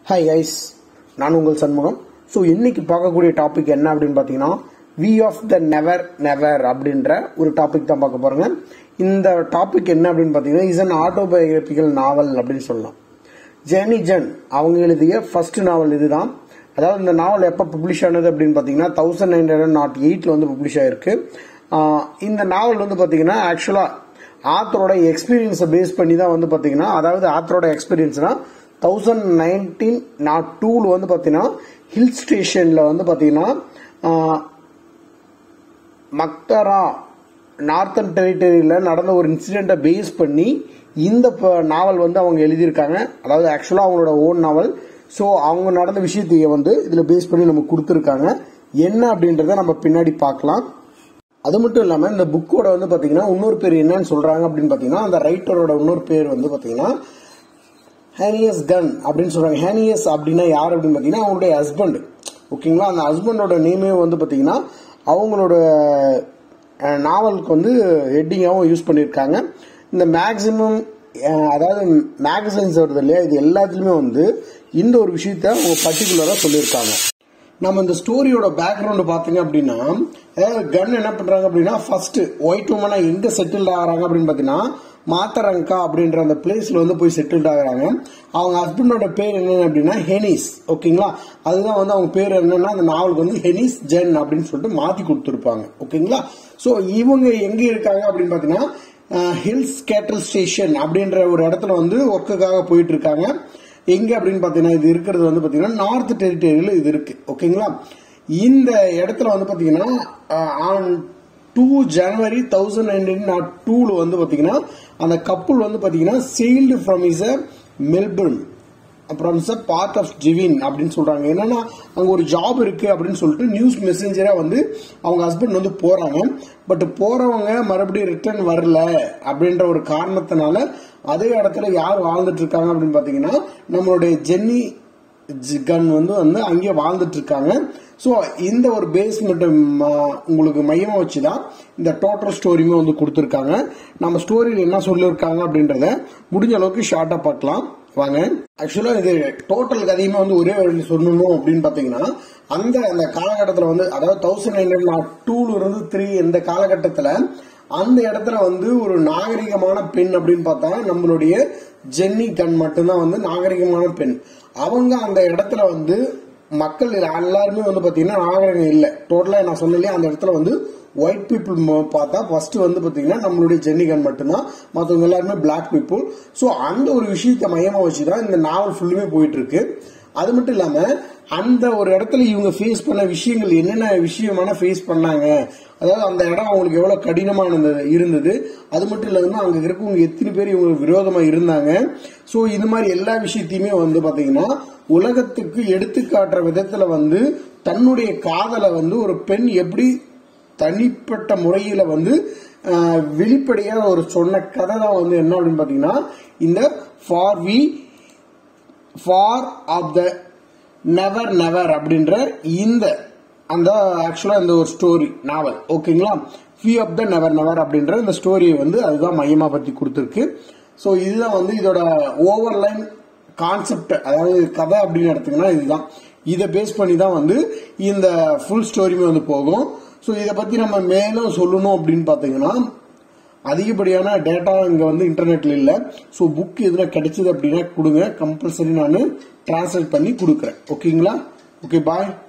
hi guys நான் உங்கள் Shanmugam so இன்னைக்கு பார்க்கக்கூடிய டாபிக் என்ன அப்படின்னு பார்த்தீங்கன்னா we of the never never அப்படின்ற ஒரு டாபிக் தான் பார்க்க போறோங்க இந்த டாபிக் என்ன அப்படின்னு பார்த்தீங்கன்னா இஸ் அன் ஆட்டோபயோகிராபிக்கல் நாவல் அப்படின்னு சொல்லலாம் ஜெனி ஜென் அவங்க எழுதிய ஃபர்ஸ்ட் நாவல் இதுதான் அதாவது இந்த நாவல் எப்போ பப்ளிஷ் ஆனது அப்படின்னு பார்த்தீங்கன்னா தௌசண்ட் நைன் ஹண்ட்ரட் நாட் எயிட்டில் வந்து பப்ளிஷ் ஆயிருக்கு ஆஹ் இந்த நாவல் வந்து பார்த்தீங்கன்னா ஆக்சுவலாக ஆத்தரோட எக்ஸ்பீரியன்ஸை பேஸ் பண்ணி தான் வந்து பார்த்தீங்கன்னா அதாவது ஆத்தரோட எக்ஸ்பீரியன்ஸ்னா தௌசண்ட் நைன்டீன் நாட் டூவில் வந்து பார்த்தீங்கன்னா ஹில் ஸ்டேஷனில் வந்து பார்த்தீங்கன்னா ஆஹ், மக்தரா நார்த்தன் டெரிட்டரியில் நடந்த ஒரு இன்சிடெண்ட்டை பேஸ் பண்ணி இந்த ப- நாவல் வந்து அவங்க எழுதியிருக்காங்க அதாவது ஆக்சுவலாக அவங்களோட ஓன் நாவல் ஸோ அவங்க நடந்த விஷயத்தைய வந்து இதில் பேஸ் பண்ணி நமக்கு கொடுத்துருக்காங்க என்ன அப்படின்றத நம்ம பின்னாடி பார்க்கலாம் அது மட்டும் இல்லாமல் இந்த புக்கோட வந்து பார்த்தீங்கன்னா இன்னொரு பேர் என்னன்னு சொல்றாங்க அப்படின்னு பார்த்தீங்கன்னா அந்த ரைட்டரோட இன்னொரு பேர் வந்து பார்த்தீங்கன்னா ஹேனியஸ் கன் அப்படின்னு சொல்றாங்க ஹேனியஸ் அப்படின்னா யார் அப்படின்னு பார்த்தீங்கன்னா அவங்களுடைய ஹஸ்பண்ட் ஓகேங்களா அந்த ஹஸ்பண்டோட நேமே வந்து பார்த்தீங்கன்னா அவங்களோட அஹ், நாவலுக்கு வந்து ஹெட்டிங்காகவும் யூஸ் பண்ணியிருக்காங்க இந்த மேக்சிமம் அதாவது மேகசைன்ஸ் வருது இல்லையா இது எல்லாத்துலேயுமே வந்து இந்த ஒரு விஷயத்த அவங்க பர்டிகுலராக சொல்லியிருக்காங்க நம்ம இந்த ஸ்டோரியோட பேக்ரவுண்ட் பாத்தீங்க அப்படின்னா அதாவது கன் என்ன பண்றாங்க அப்படின்னா ஃபர்ஸ்ட் ஒயிட் உமனா எங்க செட்டில் ஆகிறாங்க அப்படின்னு பாத்தீங்கன்னா மாத்தரங்கா அப்படின்ற அந்த பிளேஸ்ல வந்து போய் செட்டில்ட் ஆகுறாங்க அவங்க ஹஸ்பண்டோட பேர் என்ன அப்படின்னா ஹெனிஸ் ஓகேங்களா அதுதான் வந்து அவங்க பேர் என்னன்னா அந்த நாவலுக்கு வந்து ஹெனிஸ் ஜென் அப்படின்னு சொல்லிட்டு மாத்தி கொடுத்துருப்பாங்க ஓகேங்களா சோ இவங்க எங்க இருக்காங்க அப்படின்னு பாத்தீங்கன்னா ஹில்ஸ் கேட்டல் ஸ்டேஷன் அப்படின்ற ஒரு இடத்துல வந்து ஒர்க்குக்காக போயிட்டு இருக்காங்க எங்க அப்படின்னு பாத்தீங்கன்னா இது இருக்கிறது வந்து பாத்தீங்கன்னா நார்த் டெரிட்டரியில இது இருக்கு ஓகேங்களா இந்த இடத்துல வந்து பாத்தீங்கன்னா on two January thousand nineteen naught டூல வந்து பாத்தீங்கன்னா அந்த கப்புள் வந்து பாத்தீங்கன்னா sailed from is a Melbourne அப்புறம் சார் பார்ட் ஆஃப் ஜிவின் அப்படின்னு சொல்றாங்க என்னன்னா அங்க ஒரு ஜாப் இருக்கு அப்படின்னு சொல்லிட்டு நியூஸ் மெசேஞ்சரா வந்து அவங்க ஹஸ்பண்ட் வந்து போறாங்க பட் போறவங்க மறுபடியும் ரிட்டர்ன் வரல அப்படின்ற ஒரு காரணத்தினால அதே இடத்துல யார் வாழ்ந்துட்டு இருக்காங்க அப்படின்னு பாத்தீங்கன்னா நம்மளுடைய ஜென்னி ஜி- கன் வந்து வந்து அங்கேயே வாழ்ந்துட்டு இருக்காங்க ஸோ இந்த ஒரு பேஸ்மெண்ட் உங்களுக்கு மையமா வச்சு தான் இந்த டோட்டல் ஸ்டோரியுமே வந்து கொடுத்துருக்காங்க நம்ம ஸ்டோரியில் என்ன சொல்லியிருக்காங்க அப்படின்றத முடிஞ்ச அளவுக்கு ஷார்ட்டாக பார்க்கலாம் வாங்க ஆக்சுவலா இது டோட்டல் கதையுமே வந்து ஒரே வழி சொல்லணும் அப்படின்னு பாத்தீங்கன்னா அந்த அந்த காலகட்டத்தில் வந்து அதாவது தௌசண்ட் நைன் நாட் டூல இருந்து த்ரீ இந்த காலகட்டத்தில் அந்த இடத்துல வந்து ஒரு நாகரிகமான பெண் அப்படின்னு பார்த்தா நம்மளுடைய ஜென்னி கன் மட்டும்தான் வந்து நாகரிகமான பெண் அவங்க அந்த இடத்துல வந்து மக்கள் எல்லாருமே வந்து பாத்தீங்கன்னா நாகரிகம் இல்லை டோட்டலா நான் சொன்னேன் அந்த இடத்துல வந்து ஒயிட் பீப்புள் பார்த்தா ஃபர்ஸ்ட் வந்து பாத்தீங்கன்னா நம்மளுடைய ஜென்னிகன் மட்டும்தான் மற்றவங்க எல்லாருமே பிளாக் பீப்புள் ஸோ அந்த ஒரு விஷயத்தை மையமா வச்சுதான் இந்த நாவல் ஃபுல்லுமே போயிட்டு இருக்கு அது மட்டும் இல்லாம அந்த ஒரு இடத்துல இவங்க ஃபேஸ் பண்ண விஷயங்கள் என்னென்ன விஷயமான ஃபேஸ் பண்ணாங்க அதாவது அந்த இடம் அவங்களுக்கு எவ்வளவு கடினமானது இருந்தது அது மட்டும் இல்லாம அங்க இருக்கவங்க எத்தனை பேர் இவங்களுக்கு விரோதமா இருந்தாங்க ஸோ இது மாதிரி எல்லா விஷயத்தையுமே வந்து பாத்தீங்கன்னா உலகத்துக்கு எடுத்துக்காட்டுற விதத்துல வந்து தன்னுடைய காதலை வந்து ஒரு பெண் எப்படி தனிப்பட்ட முறையில வந்து ஆஹ், வெளிப்படையா ஒரு சொன்ன கதை தான் வந்து என்ன அப்படின்னு பாத்தீங்கன்னா இந்த for we for of the never never அப்படின்ற இந்த அந்த ஆக்சுவலா இந்த ஒரு ஸ்டோரி நாவல் ஓகேங்களா ஃபி ஆஃப் த நெவர் நெவர் அப்படின்ற இந்த ஸ்டோரியை வந்து அதுதான் மையமா பத்தி கொடுத்துருக்கு ஸோ இதுதான் வந்து இதோட ஓவர்லைன் கான்செப்ட் அதாவது கதை அப்படின்னு எடுத்தீங்கன்னா இதுதான் இதை பேஸ் பண்ணி தான் வந்து இந்த ஃபுல் ஸ்டோரியுமே வந்து போகும் ஸோ இதை பத்தி நம்ம மேலும் சொல்லணும் அப்படின்னு பார்த்தீங்கன்னா அதிகப்படியான டேட்டா இங்க வந்து இன்டர்நெட்ல இல்ல ஸோ புக் எதுனா கிடைச்சது அப்படின்னா கொடுங்க கம்பல்சரி நான் டிரான்ஸ்லேட் பண்ணி கொடுக்குறேன் ஓகேங்களா ஓகே பாய்